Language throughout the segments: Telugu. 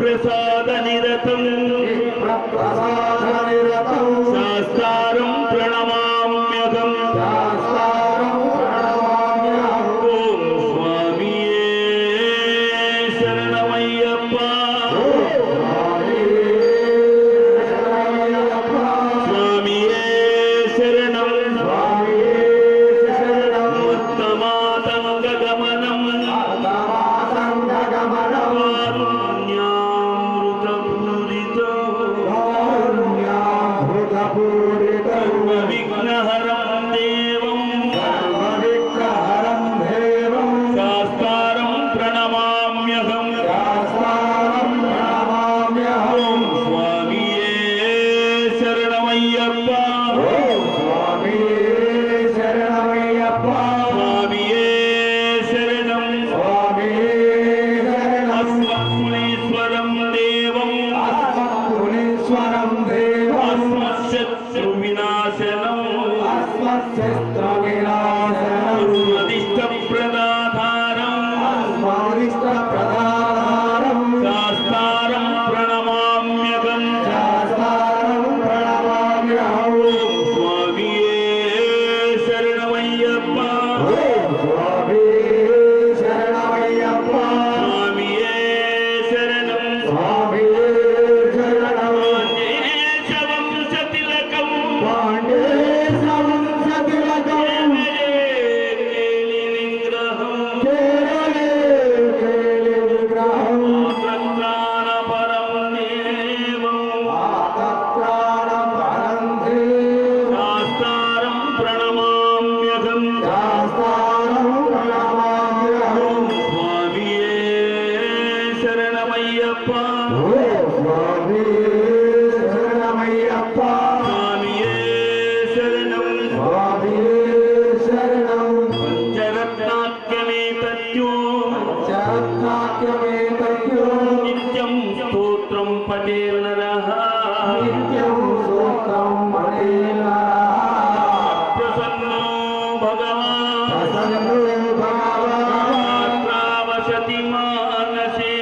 ప్రసాద నిరతం ప్రసాదనిరతం శాస్త్రారం ప్రణమామ్యహం శాస్త్రారం ప్రణమామ్యహం ఓం స్వామియే శరణమయ్యప్ప స్వామియే శరణం ఉత్తమాతంగగమనం కారుణ్యామృతపూరితో విఘ్నహరం దేవం శాస్త్రారం ప్రణమామ్యహం ఓం స్వామియే శరణమయ్యప్ప స్వామియే శరణం అస్మత్కులీశ్వరం దేవం అస్మశత్రు వినాశనం అస్మదిష్ట ప్రదాధారం శాస్త్రారం ప్రణమామ్యగం ఓం స్వామియే శరణమయ్యప్ప స్వామియే శరణం వంశతిలకం విగ్రహం ప్రాణపరం దేవం శాస్త్రారం ప్రణమామ్యగం ఓం స్వామియే శరణమయ్యప్ప స్వామియే శరణం పంచరత్నాత్మనే తత్యో నిత్యం స్తోత్రం పటేర్నరః ప్రసన్నో భగవాన్ మాత్రావసతి మానసే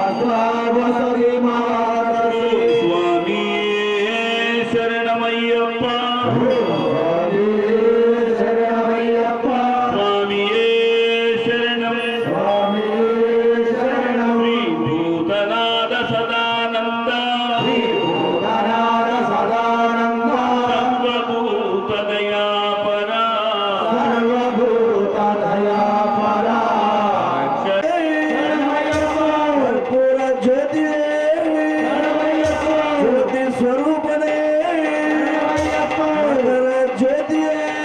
స్వామియే శరణమయ్యప్ప స్వామియే శరణం శ్రీ భూతనాథ సదానంద సర్వభూత దయాపరా జ్యోతి స్వరూపనే జ్యోతి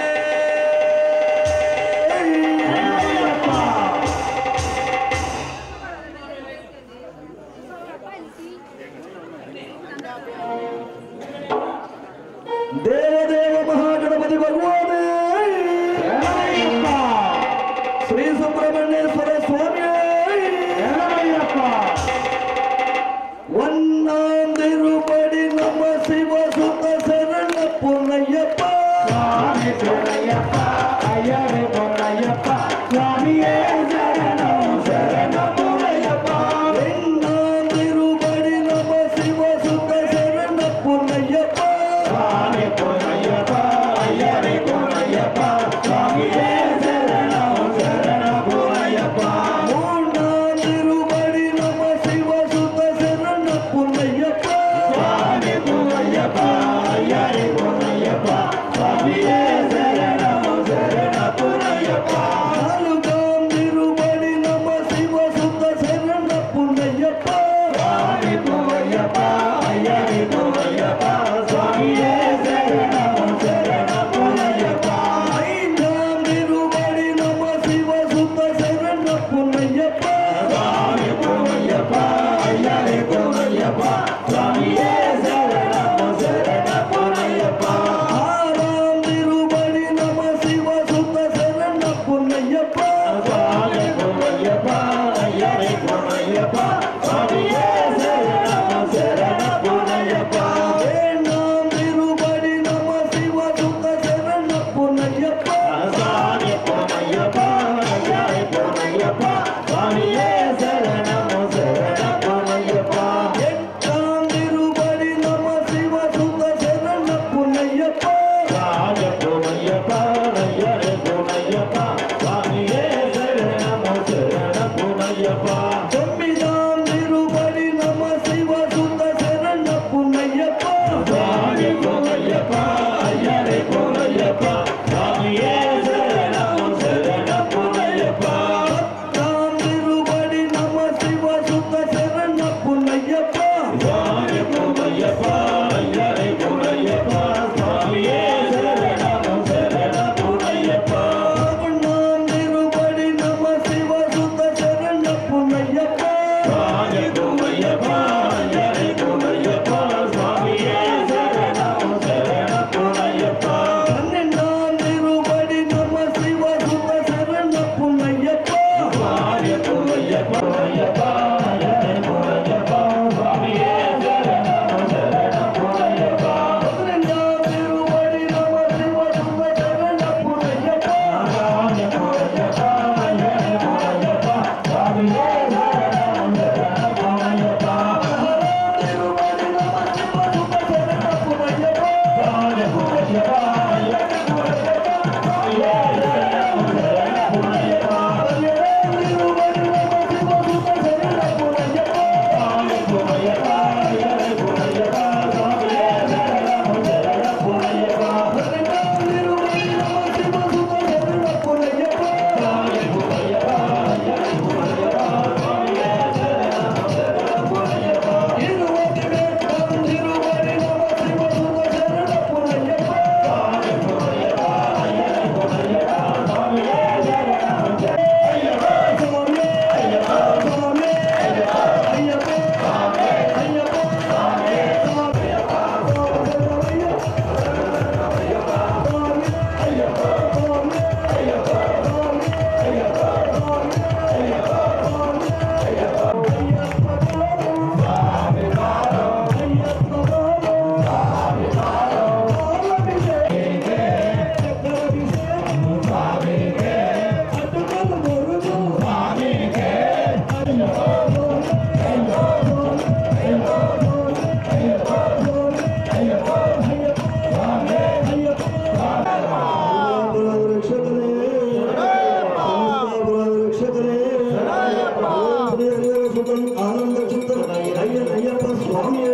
దేవదేవ మహాగణపతి భగవానే శ్రీ సుబ్రహ్మణ్యేశ్వర స్వామి ఒన్నాం తిరుపడి నమ శివ సుత శరణ పునయ్యప్ప ఎన్నాం తిరుపడి నమ శివ సుత శరణ పునయ్యప్ప మూన్నాం తిరుపడి నమ శివ సుత శరణ పునయ్యప్ప నాలుగాం తిరుపడి నమ శివ సుత శరణ పునయ్యప్ప ఐదాం తిరుపడి నమ శివ సుత శరణ పునయ్యప్ప ఆరాం తిరుపడి నమ శివ సుత శరణ పునయ్యప్ప ఏనాం తిరుపడి నమ శివ సుత శరణ పునయ్యప్ప సుత అయ్యప్ప స్వామి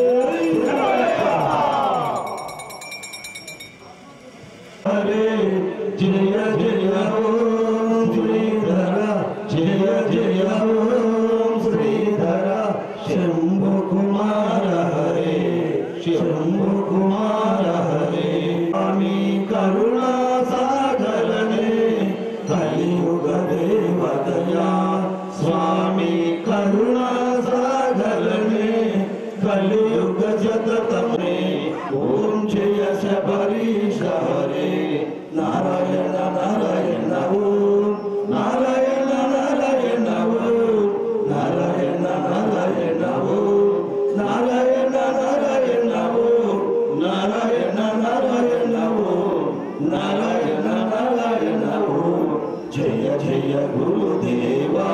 హరే జయ జయ ఓం శ్రీధర జయ జయ ఓం శ్రీధర శంభు కుమార హరే శంభు కుమార హరే స్వామి కరుణా సాగరనే కలియుగ దేవదయా స్వామి కరుణా సాగరనే కలియుగ జగతమే ఓం జయ శబరీష హరే నారాయణ నారాయణ ఓం నారాయణ నారాయణ ఓం నారాయణ నారాయణ ఓం నారాయణ నారాయణ ఓం నారాయణ నారాయణ ఓం నారాయణ నారాయణ ఓం జయ జయ గురుదేవా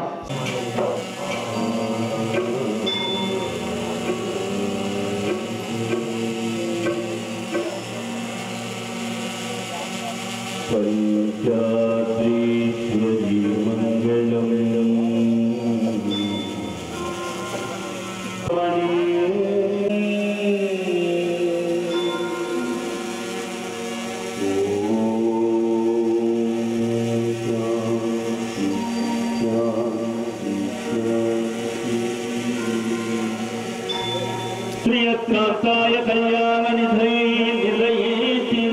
పంచాత్రీశ్వరి మంగళం శ్రీయత్రాయ కళ్యాణనిధై నిలయేతిన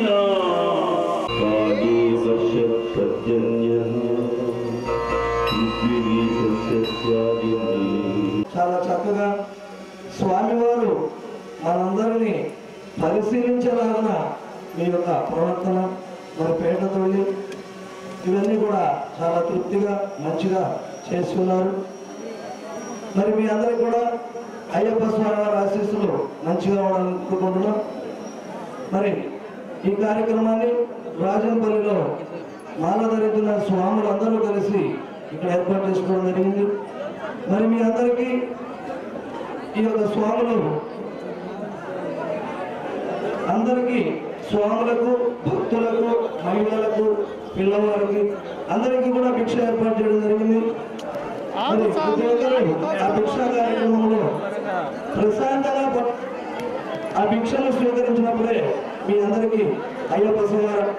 కాళీవశ పర్జన్య చాలా చక్కగా స్వామివారు మనందరినీ పరిశీలించలాగిన మీ యొక్క ప్రవర్తన మరి పేట తొలి ఇవన్నీ కూడా చాలా తృప్తిగా మంచిగా చేసుకున్నారు మరి మీ అందరికి కూడా అయ్యప్ప స్వామి వారి ఆశీస్సులు మంచిగా ఉండాలని కోరుకుంటున్నాం మరి ఈ కార్యక్రమాన్ని రాజంపల్లిలో మాల ధరించిన స్వాములు అందరూ కలిసి ఇక్కడ ఏర్పాటు చేసుకోవడం జరిగింది మరి మీ అందరికీ ఈ యొక్క స్వాములు అందరికీ స్వాములకు భక్తులకు మహిళలకు పిల్లవారికి అందరికీ కూడా భిక్ష ఏర్పాటు చేయడం జరిగింది మరి ప్రతి ఒక్కరు ఆ భిక్ష కార్యక్రమంలో ప్రశాంతంగా ప- ఆ భిక్షను స్వీకరించినప్పుడే మీ అందరికీ అయ్యప్ప స్వామి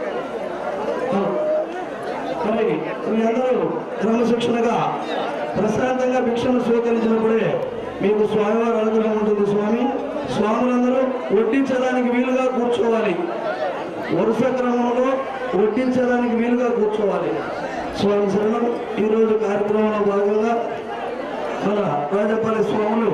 మరి మీ అందరూ క్రమశిక్షణగా ప్రశాంతంగా భిక్షను స్వీకరించినప్పుడే మీకు స్వామివారి అనుగ్రహం ఉంటుంది స్వామి స్వాములందరూ వడ్డించడానికి వీలుగా కూర్చోవాలి వరుస క్రమంలో వడ్డించడానికి వీలుగా కూర్చోవాలి స్వామి శరణం ఈరోజు కార్యక్రమంలో భాగంగా మన రాజపల్లి స్వాములు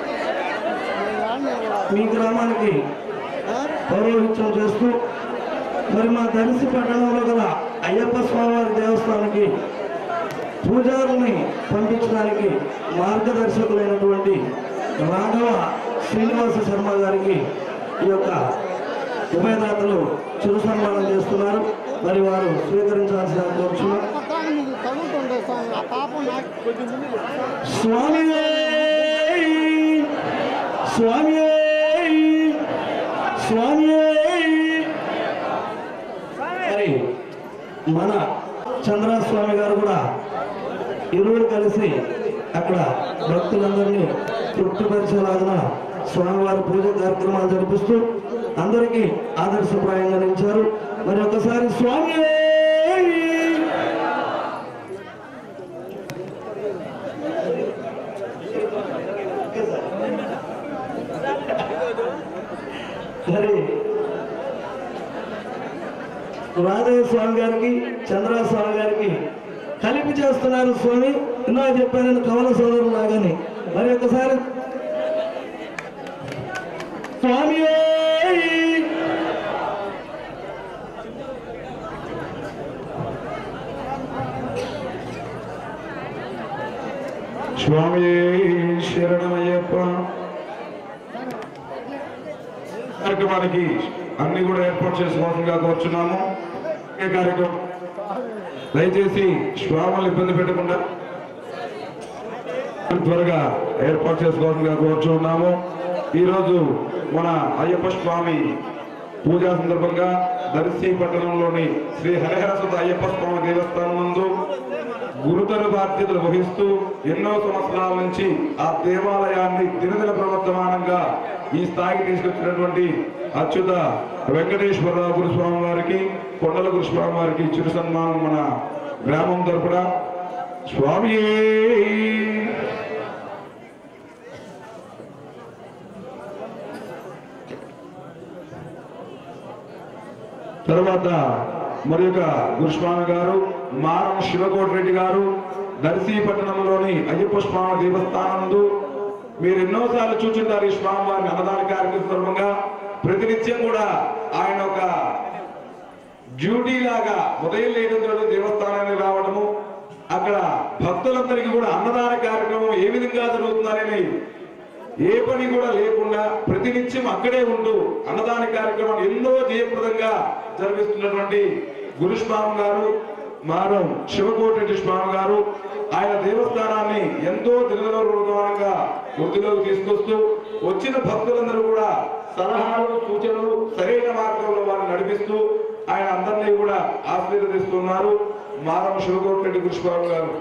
మీ గ్రామానికి పౌరోహిత్యం చేస్తూ మరి మా దర్శి పట్టణంలో గల అయ్యప్ప స్వామివారి దేవస్థానానికి పూజారుల్ని పంపించడానికి మార్గదర్శకులైనటువంటి రాఘవ శ్రీనివాస శర్మ గారికి ఈ యొక్క ఉభయదాతలు చిరు సన్మానం చేస్తున్నారు మరి వారు స్వీకరించాల్సిన కోరుచున్నాం నీకు తగులుతుండే స్వామి ఆ పాపం నాకు కొద్ది ముందు స్వామి స్వామి స్వామి మరి మన చంద్రస్వామి గారు కూడా ఇరువురు కలిసి అక్కడ భక్తులందరినీ తృప్తిపరిచేలాగా స్వామివారి పూజ కార్యక్రమాలు జరిపిస్తూ అందరికీ ఆదర్శప్రాయంగా నిలిచారు మరి ఒకసారి స్వామి మరి రాధయ్య స్వామి గారికి చంద్ర స్వామి గారికి కలిపి చేస్తున్నారు స్వామి ఇందా చెప్పాను నేను కవల సోదరులు లాగాని మరి ఒకసారి స్వామి స్వామి శరణమయ్యప్ప కార్యక్రమానికి అన్ని కూడా ఏర్పాటు చేసుకోవాల్సిందిగా కోరుచున్నాము ఈ కార్యక్రమం దయచేసి స్వాములు ఇబ్బంది పెట్టకుండా త్వరగా ఏర్పాటు చేసుకోవాల్సిందిగా కోరుచున్నాము ఈరోజు మన అయ్యప్ప స్వామి పూజా సందర్భంగా దర్శి పట్టణంలోని శ్రీ హరిహర సుత అయ్యప్ప స్వామి దేవస్థానం నందు గురుతర బాధ్యతలు వహిస్తూ ఎన్నో సంవత్సరాల నుంచి ఆ దేవాలయాన్ని దినదిన ప్రవర్తమానంగా ఈ స్థాయికి తీసుకొచ్చినటువంటి అచ్యుత వెంకటేశ్వరరావు గురుస్వామి వారికి కొండల గురుస్వామి వారికి చిరు సన్మానం మన గ్రామం తరపున స్వామి తర్వాత మరి యొక్క గురుస్వామి గారు మారం శివకోటి రెడ్డి గారు దర్శి పట్టణంలోని అయ్యప్ప స్వామి దేవస్థానందు మీరు ఎన్నోసార్లు చూచుంటారు ఈ స్వామి వారిని అన్నదాన కార్యక్రమం సందర్భంగా ప్రతినిత్యం కూడా ఆయన ఒక డ్యూటీ లాగా ఉదయం లేడంతో దేవస్థానానికి రావడము అక్కడ భక్తులందరికీ కూడా అన్నదాన కార్యక్రమం ఏ విధంగా జరుగుతుందనేది ఏ పని కూడా లేకుండా ప్రతినిత్యం అక్కడే ఉంటూ అన్నదాన కార్యక్రమాన్ని ఎన్నో జయప్రదంగా జరిపిస్తున్నటువంటి గురుస్వామి గారు మారం శివకోటి స్వామి గారు ఆయన దేవస్థానాన్ని ఎంతో దినదూరంగా వృద్ధిలోకి తీసుకొస్తూ వచ్చిన భక్తులందరూ కూడా సలహాలు సూచనలు సరైన మార్గంలో వారిని నడిపిస్తూ ఆయన అందరినీ కూడా ఆశీర్వదిస్తున్నారు మారం శివకోటి రెడ్డి గురుస్వామి గారు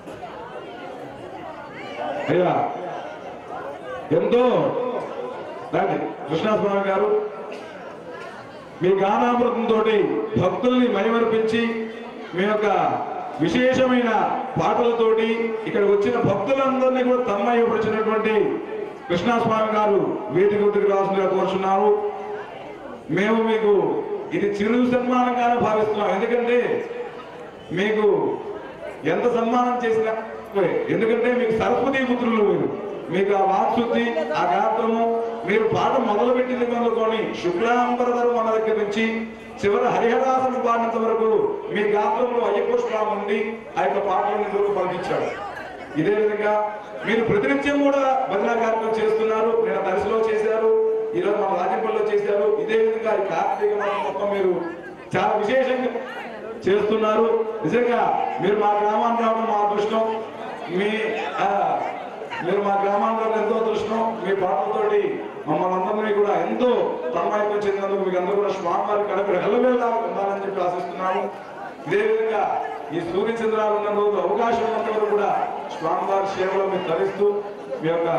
అయ్యా ఎంతో రండి కృష్ణస్వామి గారు మీ గానామృతంతో భక్తుల్ని మైమర్పించి మీ యొక్క విశేషమైన పాటలతోటి ఇక్కడ వచ్చిన భక్తులందరినీ కూడా తమ్మయ్యపరిచినటువంటి కృష్ణస్వామి గారు వేదిక వద్దకు రావాల్సిందిగా కోరుచున్నారు మేము మీకు ఇది చిరు సన్మానంగానే భావిస్తున్నాం ఎందుకంటే మీకు ఎంత సన్మానం చేసినా తక్కువే. ఎందుకంటే మీకు సరస్వతి పుత్రులు మీరు మీకు ఆ వాక్శుద్ధి ఆ గాత్రము మీరు పాట మొదలు పెట్టింది మొదలుకొని శుక్లాంబరధరం మన దగ్గర నుంచి చివరి హరిహరాసనం పాడినంత వరకు మీ గాత్రంలో అయ్యప్ప స్వామి ఉంది ఆ యొక్క పాటలను దూరం పంపించాడు ఇదే విధంగా మీరు ప్రతినిత్యం కూడా భజన కార్యక్రమం చేస్తున్నారు నేను దర్శలో చేశారు ఈరోజు మన రాజంపల్లిలో చేశారు ఇదే విధంగా ఈ కార్తీక మాసం మొత్తం మీరు చాలా విశేషంగా చేస్తున్నారు నిజంగా మీరు మా గ్రామానికి రావడం మా అదృష్టం మీ ఆ, మీరు మా గ్రామానికి రావడం ఎంతో అదృష్టం మీ పాటలతోటి మమ్మల్ని అందరినీ కూడా ఎంతో తన్మయత్వం చెందినందుకు మీకు అందరూ కూడా స్వామివారి కడప హెల్లవేలా ఉండాలని చెప్పి ఆశిస్తున్నాము ఇదే విధంగా ఈ సూర్యచంద్రాలు ఉన్న రోజు అవకాశం ఉన్నంత వరకు కూడా స్వామివారి సేవలో మీరు తరిస్తూ మీ యొక్క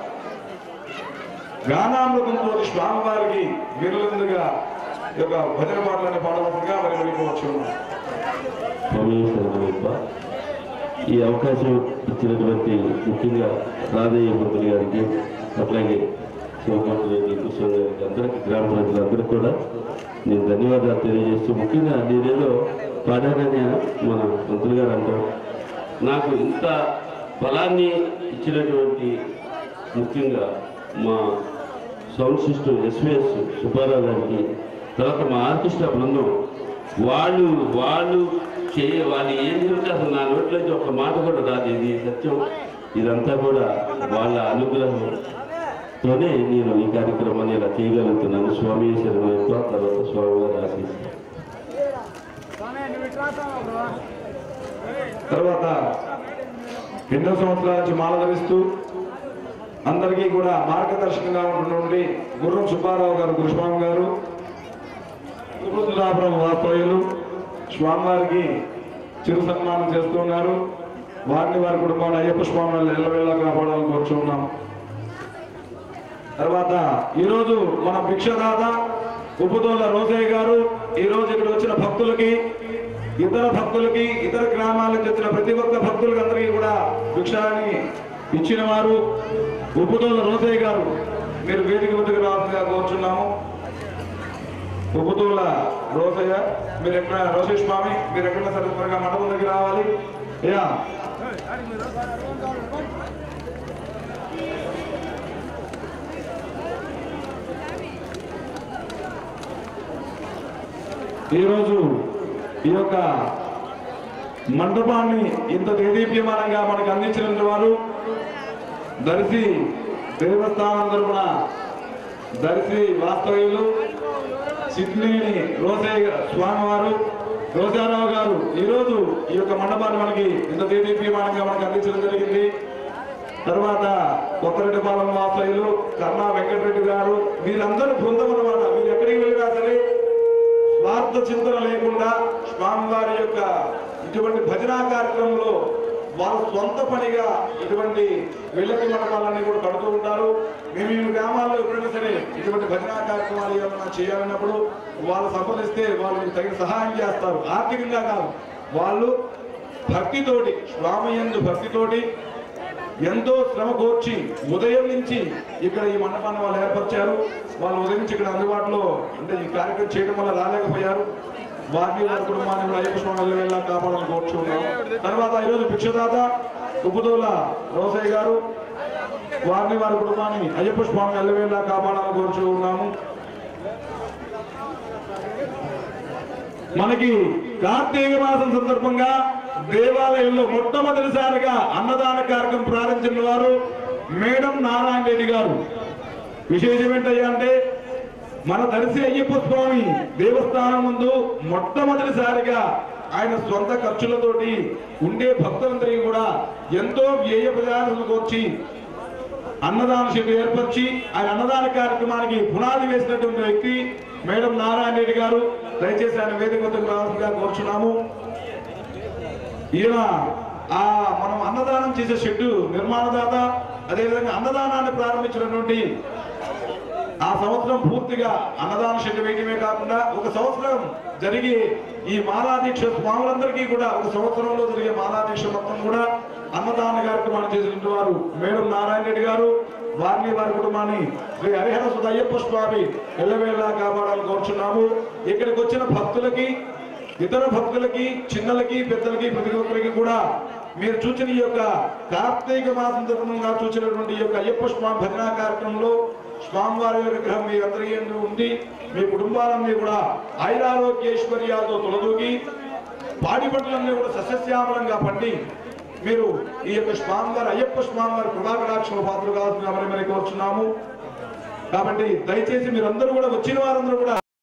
గానామృతంతో స్వామివారికి విరులందుగా ఈ యొక్క భజన పాటలని పాడవలసిందిగా మరి వెళ్ళిపోవచ్చు పరమేశ్వరయ్యప్ప ఈ అవకాశం ఇచ్చినటువంటి ముఖ్యంగా రాధయ్య మంత్రి గారికి అట్లాగే శివకాంత్ రెడ్డి కృష్ణ గారికి అందరికీ గ్రామ ప్రజలందరికీ కూడా నేను ధన్యవాదాలు తెలియజేస్తూ ముఖ్యంగా నేనేదో పాడానని మన మంత్రి గారు అంటారు నాకు ఇంత బలాన్ని ఇచ్చినటువంటి ముఖ్యంగా మా సౌండ్ సిస్టమ్ ఎస్విఎస్ సుబ్బారావు గారికి తర్వాత మా ఆర్కెస్ట్రా బృందం వాళ్ళు వాళ్ళు చే వాళ్ళు ఏం చెప్తే అసలు నా నోట్లో నుంచి ఒక మాట కూడా రాదు ఇది సత్యం ఇదంతా కూడా వాళ్ళ అనుగ్రహంతోనే నేను ఈ కార్యక్రమాన్ని ఇలా చేయగలుగుతున్నాను స్వామి శరణయ్యప్ప తర్వాత స్వామి గారు ఆశిస్తాను తర్వాత ఎన్నో సంవత్సరాల నుంచి మాల ధరిస్తూ అందరికీ కూడా మార్గదర్శకంగా ఉంటున్నటువంటి గుర్రం సుబ్బారావు గారు గురుస్వామి గారు గురుసులాపురం వాస్తవ్యులు స్వామివారికి చిరు సన్మానం చేస్తున్నారు వారిని వారి కుటుంబాన్ని అయ్యప్ప స్వామి ఎల్లవేళ కాపాడాలని కోరుచున్నాం తర్వాత ఈరోజు మన భిక్షదాత ఉప్పుతోళ్ళ రోసయ్య గారు ఈ రోజు ఇక్కడ వచ్చిన భక్తులకి ఇతర భక్తులకి ఇతర గ్రామాల నుంచి వచ్చిన ప్రతి ఒక్క భక్తులకి అందరికీ కూడా భిక్షాన్ని ఇచ్చిన వారు ఉప్పుతోళ్ళ రోసయ్య గారు మీరు వేదిక వద్దకు రావాల్సిందిగా కోరుచున్నాము ఉప్పుతోళ్ళ రోసయ్య మీరు ఎక్కడ రోసయ్య స్వామి మీరు ఎక్కడ సరే త్వరగా మండపం దగ్గర రావాలి యా ఈరోజు ఈ యొక్క మండపాన్ని ఇంత దేదీప్యమానంగా మనకు అందించిన వారు దర్శి దేవస్థానం తరపున దర్శి వాస్తవ్యులు సిడ్నీని రోసయ్య స్వామివారు రోసారావు గారు ఈరోజు ఈ యొక్క మండపాన్ని మనకి ఇంత దేదీప్యమానంగా మనకు అందించడం జరిగింది తర్వాత కొత్తరెడ్డిపాలెం వాస్తవ్యులు కర్ణా వెంకటరెడ్డి గారు వీరందరూ బృందం అన్నమాట వీరు ఎక్కడికి వెళ్ళినా సరే స్వార్థ చింతన లేకుండా స్వామివారి యొక్క ఇటువంటి భజనా కార్యక్రమంలో వాళ్ళ సొంత పనిగా ఇటువంటి వెళ్ళకి మండపాలన్నీ కూడా కడుతూ ఉంటారు మేము ఈ గ్రామాల్లో ఎప్పుడైనా సరే ఇటువంటి భజనా కార్యక్రమాలు ఏమైనా చేయాలన్నప్పుడు వాళ్ళు సంప్రదిస్తే వాళ్ళు తగిన సహాయం చేస్తారు ఆర్థికంగా కాదు వాళ్ళు భక్తితోటి స్వామి యందు భక్తితోటి ఎంతో శ్రమ కోర్చి ఉదయం నుంచి ఇక్కడ ఈ మండపాన్ని వాళ్ళు ఏర్పరిచారు వాళ్ళు ఉదయం నుంచి ఇక్కడ అందుబాటులో అంటే ఈ కార్యక్రమం చేయడం వల్ల రాలేకపోయారు వారిని వారి కుటుంబాన్ని కూడా అయ్యప్ప స్వామి వెళ్ళా కాపాడాలని కోరుచున్నాం తర్వాత ఈరోజు భిక్షదాత ఉప్పుదోల రోసయ్య గారు వారిని వారి కుటుంబాన్ని అయ్యప్ప స్వామి ఎల్లవేళ కాపాడాలని కోరుచూ ఉన్నాము మనకి కార్తీక మాసం సందర్భంగా దేవాలయంలో మొట్టమొదటిసారిగా అన్నదాన కార్యక్రమం ప్రారంభించిన వారు మేడం నారాయణ రెడ్డి గారు విశేషం ఏంటయ్యా అంటే మన దర్శి అయ్యప్ప స్వామి దేవస్థానం ముందు మొట్టమొదటిసారిగా ఆయన సొంత ఖర్చులతోటి ఉండే భక్తులందరికీ కూడా ఎంతో వ్యయ ప్రజాలకు వచ్చి అన్నదాన శిబి ఏర్పరిచి ఆయన అన్నదాన కార్యక్రమానికి పునాది వేసినటువంటి వ్యక్తి మేడం నారాయణ రెడ్డి గారు దయచేసి ఆయన వేదిక వద్దకు రావాల్సిందిగా కోరుచున్నాము ఈయన ఆ మనం అన్నదానం చేసే షెడ్డు నిర్మాణదాత అదేవిధంగా అన్నదానాన్ని ప్రారంభించినటువంటి ఆ సంవత్సరం పూర్తిగా అన్నదాన షెడ్డు వేయడమే కాకుండా ఒక సంవత్సరం జరిగి ఈ మాలాదీక్ష స్వాములందరికీ కూడా ఒక సంవత్సరంలో జరిగే మాలాదీక్ష మొత్తం కూడా అన్నదాన కార్యక్రమాన్ని చేసినటువంటి వారు మేడం నారాయణ రెడ్డి గారు వారిని వారి కుటుంబాన్ని శ్రీ హరిహర సుధ అయ్యప్ప స్వామి ఎల్లవేళలా కాపాడాలని కోరుచున్నాము ఇక్కడికి వచ్చిన భక్తులకి ఇతర భక్తులకి చిన్నలకి పెద్దలకి ప్రతి ఒక్కరికి కూడా మీరు చూసిన ఈ యొక్క కార్తీక మాసం సందర్భంగా చూసినటువంటి ఈ యొక్క అయ్యప్ప స్వామి భజనా కార్యక్రమంలో స్వామివారి యొక్క విగ్రహం మీ అందరి యందు ఉండి మీ కుటుంబాలన్నీ కూడా ఐరారోగ్యేశ్వర్యాలతో తొలదూగి పాడి పంటలన్నీ కూడా సస్యశ్యామలంగా పండి మీరు ఈ యొక్క స్వామివారి అయ్యప్ప స్వామివారి కృపాకటాక్షల పాత్రలు కావాల్సిన మరి మరి కోరుచున్నాము కాబట్టి దయచేసి మీరందరూ కూడా వచ్చిన వారందరూ కూడా